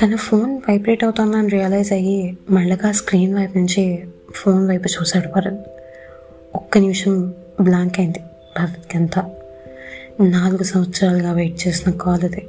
తన phone vibrate అవుతుందని realise అయ్యి మళ్ళగా స్క్రీన్ వైపు నుంచి ఫోన్ వైపు చూశాడు భరత్ ఒక్క నిమిషం బ్లాంక్ అయింది భరత్కి అంతా నాలుగు సంవత్సరాలుగా వెయిట్ చేసిన కాల్ అది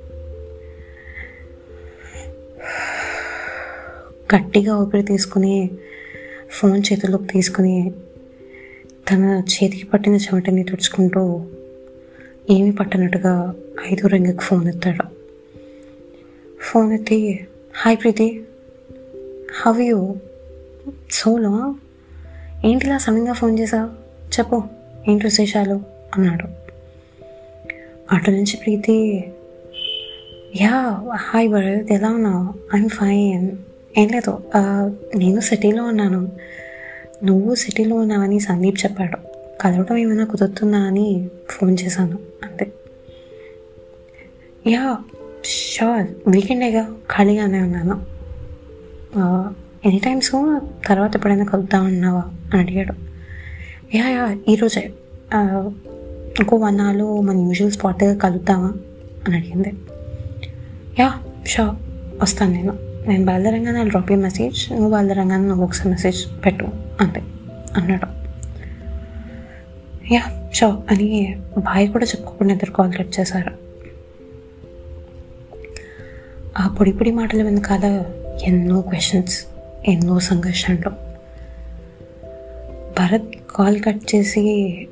గట్టిగా ఊపిరి తీసుకుని ఫోన్ చేతిలోకి తీసుకుని తన చేతికి పట్టిన చెమటని తుడుచుకుంటూ ఏమీ పట్టనట్టుగా ఐదు రింగుకి ఫోన్ ఎత్తాడు ఫోన్ ఎత్తి హాయ్ ప్రీతి హవ్ యూ సోలో ఏంటిలా సడన్గా ఫోన్ చేసావు చెప్పు ఏంటి విశేషాలు అన్నాడు అటు నుంచి ప్రీతి యా హాయ్ భరత్ ఎలా ఉన్నావు ఐఎమ్ ఫైన్ ఏం లేదు ఆ, నేను సిటీలో ఉన్నాను నువ్వు సిటీలో ఉన్నావని సందీప్ చెప్పాడు కలవడం ఏమైనా కుదురుతుందా అని ఫోన్ చేశాను అంతే యా షూర్ వీకెండేగా ఖాళీగానే ఉన్నాను ఎనీ టైమ్స్ తర్వాత ఎప్పుడైనా కలుద్దామన్నావా అని అడిగాడు యా యా ఈరోజే ఆ, ఇంకో వన్ అవర్లో మన యూజువల్ స్పాట్గా కలుద్దామా అని అడిగింది యా షో వస్తాను నేను నేను బయలుదేరంగానే డ్రాప్ యూ మెసేజ్ నువ్వు బయలుదేరంగానే నువ్వు ఒకసారి మెసేజ్ పెట్టు అంతే అన్నాడు యా షో అని బాయ్ కూడా చెప్పుకోకుండా ఇద్దరు కాల్ కట్ చేశారు ఆ పొడి పొడి మాటల వెనకాల ఎన్నో క్వశ్చన్స్ ఎన్నో సంఘర్షణలు భరత్ కాల్ కట్ చేసి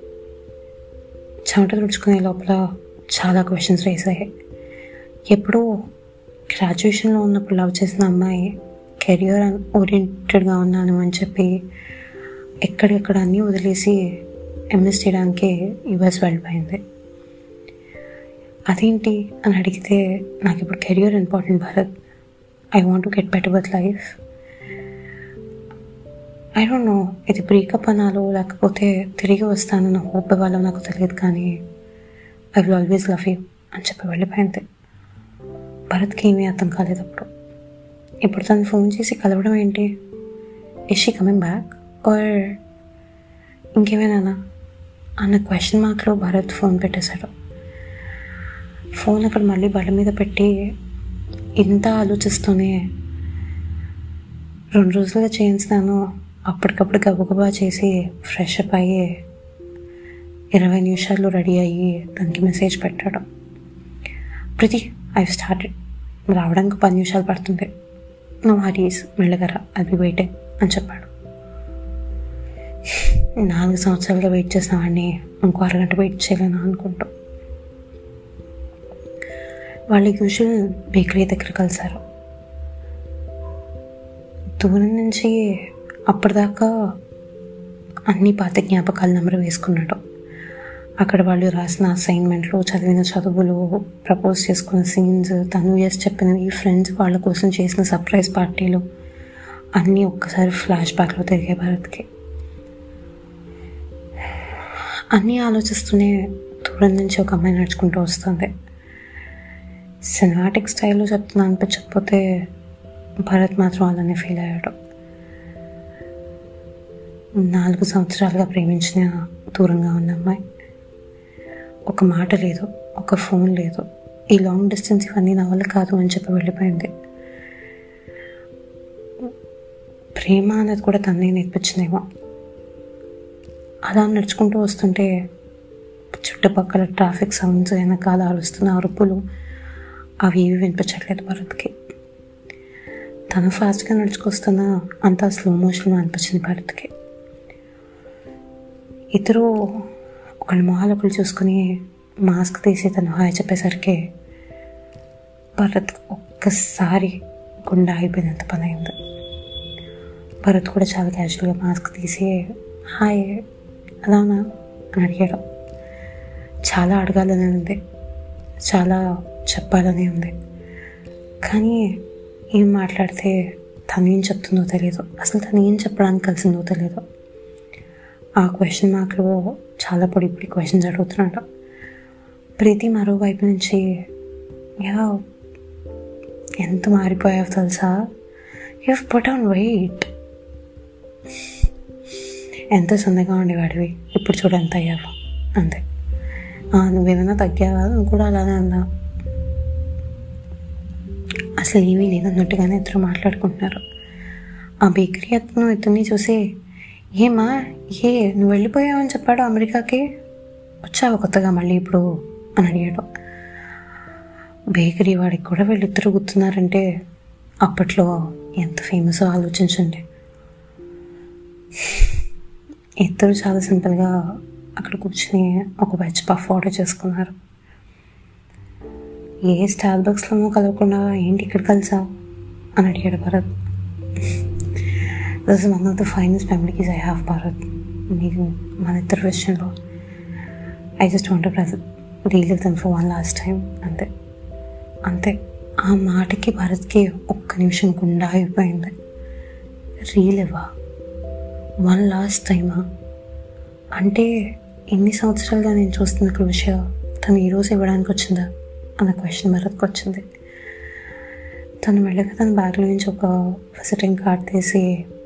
చెమట తుడుచుకునే లోపల చాలా క్వశ్చన్స్ రేస్ అయ్యాయి ఎప్పుడో గ్రాడ్యుయేషన్లో ఉన్నప్పుడు లవ్ చేసిన అమ్మాయి కెరియర్ ఓరియంటెడ్గా ఉన్నాను అని చెప్పి ఎక్కడెక్కడ అన్నీ వదిలేసి ఎంఎస్ చేయడానికి యుఎస్ వెళ్ళిపోయింది అదేంటి అని అడిగితే నాకు ఇప్పుడు career important Bharat I want to get better with life I don't know ఇది బ్రేకప్ అనాలో లేకపోతే తిరిగి వస్తానన్న హోప్ ఇవ్వాలో నాకు తెలియదు కానీ I will always love you అని చెప్పి వెళ్ళిపోయింది భరత్కి ఏమీ అర్థం కాలేదు అప్పుడు ఇప్పుడు తను ఫోన్ చేసి కలవడం ఏంటి is she coming back or ఇంకేమైనా అన్న క్వశ్చన్ మార్క్లో భరత్ ఫోన్ పెట్టేశాడు ఫోన్ అక్కడ మళ్ళీ బల్ల మీద పెట్టి ఇంత ఆలోచిస్తూనే రెండు రోజులుగా చేయించినాను అప్పటికప్పుడు గబగబా చేసి ఫ్రెష్ అప్ అయ్యి ఇరవై నిమిషాల్లో రెడీ అయ్యి దానికి మెసేజ్ పెట్టాడు ప్రతి ఐ స్టార్టెడ్ రావడానికి పది నిమిషాలు పడుతుంది నువ్వు హరీస్ మెల్లగరా అది వెయిటే అని చెప్పాడు నాలుగు సంవత్సరాలుగా వెయిట్ చేసిన వాడిని ఇంకో అరగంట వెయిట్ చేయలేను అనుకుంటూ వాళ్ళు యూజువల్ బేకరీ దగ్గర కలిశారు దూరం నుంచి అప్పటిదాకా అన్ని పాత జ్ఞాపకాల నెంబర్ వేసుకున్నాడు అక్కడ వాళ్ళు రాసిన అసైన్మెంట్లు చదివిన చదువులు ప్రపోజ్ చేసుకున్న సీన్స్ తను చేసి చెప్పినవి ఫ్రెండ్స్ వాళ్ళ కోసం చేసిన సర్ప్రైజ్ పార్టీలు అన్నీ ఒక్కసారి ఫ్లాష్ బ్యాక్లో తిరిగే భారత్కి అన్నీ ఆలోచిస్తూనే దూరం నుంచి ఒక అమ్మాయి నడుచుకుంటూ వస్తుంది సినిమాటిక్ స్టైల్లో చెప్తున్నా అనిపించకపోతే భరత్ మాత్రం అలానే ఫీల్ అయ్యాడు నాలుగు సంవత్సరాలుగా ప్రేమించిన దూరంగా ఉన్న అమ్మాయి ఒక మాట లేదు ఒక ఫోన్ లేదు ఈ లాంగ్ డిస్టెన్స్ ఇవన్నీ నా వల్ల కాదు అని చెప్పి వెళ్ళిపోయింది ప్రేమ అనేది కూడా తన్నే నేర్పించిందేమో అలా నడుచుకుంటూ వస్తుంటే చుట్టుపక్కల ట్రాఫిక్ సౌండ్స్ వెనకాల అరుస్తున్న అరుపులు అవి ఏవి వినిపించట్లేదు భరత్కి తను ఫాస్ట్గా నడుచుకొస్తున్నా అంతా స్లో మోషన్ అనిపించింది భరత్కి ఇద్దరు ఒకళ్ళ మొహాలు ఒకళ్ళు చూసుకుని మాస్క్ తీసి తను హాయ్ చెప్పేసరికి భరత్ ఒక్కసారి గుండె ఆగిపోయినంత పని అయింది భరత్ కూడా చాలా క్యాజువల్గా మాస్క్ తీసి హాయ్ అలానా అని అడిగాడు చాలా అడగాలని ఉంది చాలా చెప్పాలని ఉంది కానీ ఏం మాట్లాడితే తను ఏం చెప్తుందో తెలియదు అసలు తను ఏం చెప్పడానికి కలిసిందో తెలియదు ఆ క్వశ్చన్ మార్క్లో చాలా పొడి పొడి క్వశ్చన్స్ అడుగుతున్నాడు ప్రీతి మరోవైపు నుంచి యా ఎంత మారిపోయావు తెలుసా యూ పుట్ ఆన్ వెయిట్ ఎంత సన్నగా ఉండేవాడివి ఇప్పుడు చూడు ఎంత అయ్యావు అంతే "ఆ, నువ్వేమైనా తగ్గావా నువ్వు కూడా అలానే అన్నా అసలు ఏమీ లేదన్నట్టుగానే ఇద్దరు మాట్లాడుకుంటున్నారు ఆ బేకరీ అతను ఇతన్ని చూసి ఏమా ఏ నువ్వు వెళ్ళిపోయావని చెప్పాడు అమెరికాకి వచ్చావు కొత్తగా మళ్ళీ ఇప్పుడు అని అడిగాడు బేకరీ వాడికి కూడా వీళ్ళిద్దరు గుర్తున్నారంటే అప్పట్లో ఎంత ఫేమస్ ఆలోచించండి ఇద్దరు చాలా సింపుల్గా అక్కడ కూర్చుని ఒక వెజ్ పఫ్ ఆర్డర్ చేసుకున్నారు ఏ స్టార్ బక్స్లోనూ కలవకుండా ఏంటి ఇక్కడ కలిసావు అని అడిగాడు Bharat this one of the finest memories I have Bharat నీకు మన ఇద్దరు విషయంలో I just want present relive then for one last time అంతే అంతే ఆ మాటకి భరత్కి ఒక్క నిమిషం గుండా అయిపోయింది రీలివా వన్ లాస్ట్ టైమా అంటే ఎన్ని సంవత్సరాలుగా నేను చూస్తున్న క్రూష తను ఈరోజు ఇవ్వడానికి వచ్చిందా అన్న క్వశ్చన్ భరత్కి వచ్చింది తను వెళ్ళగా తన బ్యాగ్లో నుంచి ఒక విజిటింగ్ కార్డ్ తీసి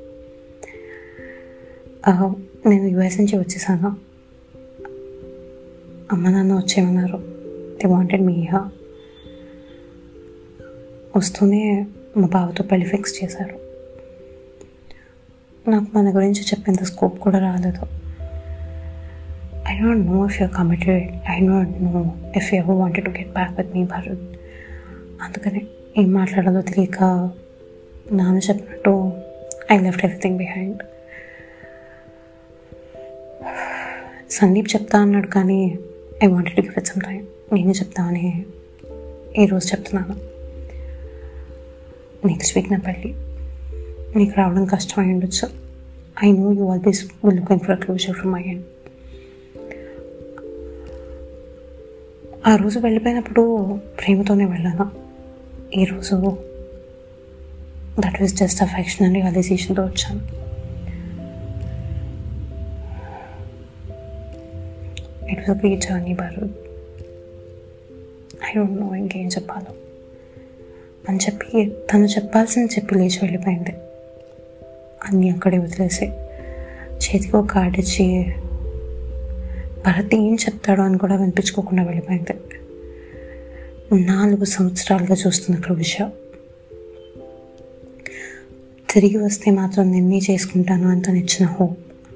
"ఆ, నేను యుఎస్ నుంచి వచ్చేసాను అమ్మ నాన్న వచ్చేయమన్నారు ది వాంటెడ్ మీ హియర్ వస్తూనే మా బావతో పెళ్లి ఫిక్స్ చేశారు నాకు మన గురించి చెప్పేంత స్కోప్ కూడా రాలేదు I don't know if you're committed I don't know if you ever wanted to get back with me Bharat అందుకని ఏం మాట్లాడాలో తెలియక నాన్న చెప్పినట్టు I left everything behind Sandeep చెప్తా అన్నాడు కానీ I wanted to give it some time నేనే చెప్తామని ఈరోజు చెప్తున్నాను నెక్స్ట్ వీక్ నా పెళ్ళి నీకు రావడం కష్టమై ఉండొచ్చు I know you always will looking for closure from my end ఆ రోజు వెళ్ళిపోయినప్పుడు ప్రేమతోనే వెళ్ళాను ఈరోజు దట్ ఈస్ జస్ట్ అఫెక్షన్ అని రియలైజేషన్తో వచ్చాను it was great journey Bharat I don't know ఇంకేం చెప్పాలో అని చెప్పి తను చెప్పాల్సింది చెప్పి లేచి వెళ్ళిపోయింది అన్నీ అక్కడే వదిలేసి చేతికి ఒక కార్డు ఇచ్చి భరత్ ఏం చెప్తాడో అని కూడా వినిపించుకోకుండా వెళ్ళిపోయింది నాలుగు సంవత్సరాలుగా చూస్తున్న క్రూష తిరిగి వస్తే మాత్రం నిన్నే చేసుకుంటాను అని తను ఇచ్చిన హోప్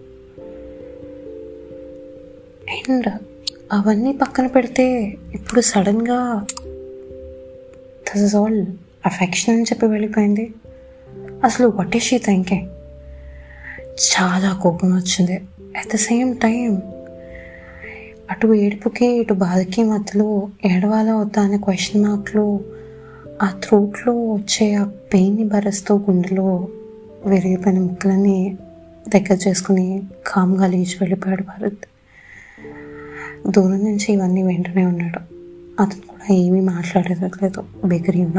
అండ్ అవన్నీ పక్కన పెడితే ఇప్పుడు సడన్గా దిస్ ఇస్ ఆల్ అఫెక్షన్ అని చెప్పి వెళ్ళిపోయింది అసలు వాట్ ఈస్ షీ థింకింగ్ చాలా కోపం వచ్చింది అట్ ద సేమ్ టైం అటు ఏడుపుకి ఇటు బాధకి మధ్యలో ఏడవాలా వద్దా అనే క్వశ్చన్ మార్క్లో ఆ థ్రోట్లో వచ్చే ఆ పెయిన్ని భరిస్తూ గుండెలో విరిగిపోయిన ముక్కలని దగ్గర చేసుకుని కామ్గా లేచి వెళ్ళిపోయాడు భారత్ దూరం నుంచి ఇవన్నీ వెంటనే ఉన్నాడు అతను కూడా ఏమీ మాట్లాడలేదు బేకరీ ఉన్నా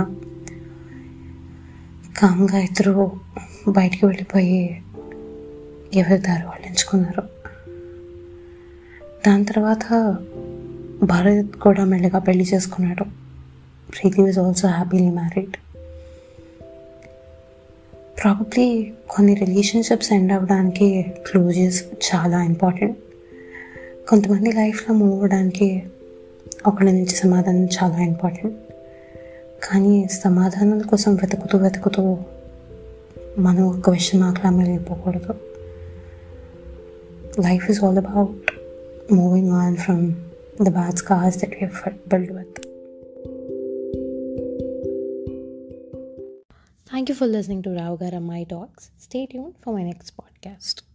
కామ్గా ఇద్దరు బయటికి వెళ్ళిపోయి ఎవరి దారి వాళ్ళు ఎంచుకున్నారు దాని తర్వాత భారత్ కూడా మెల్లగా పెళ్లి చేసుకున్నాడు Preethi was also happily married probably కొన్ని రిలేషన్షిప్స్ ఎండ్ అవ్వడానికి క్లోజెస్ చాలా ఇంపార్టెంట్ కొంతమంది లైఫ్లో మూవ్ అవ్వడానికి ఒకళ్ళ నుంచి సమాధానం చాలా ఇంపార్టెంట్ కానీ సమాధానాల కోసం వెతుకుతూ వెతుకుతూ మనం ఒక క్వశ్చన్ మార్క్లా వెళ్ళిపోకూడదు life is all about moving on from the bad scars that we build with Thank you for listening to Rao Garamai Talks. Stay tuned for my next podcast.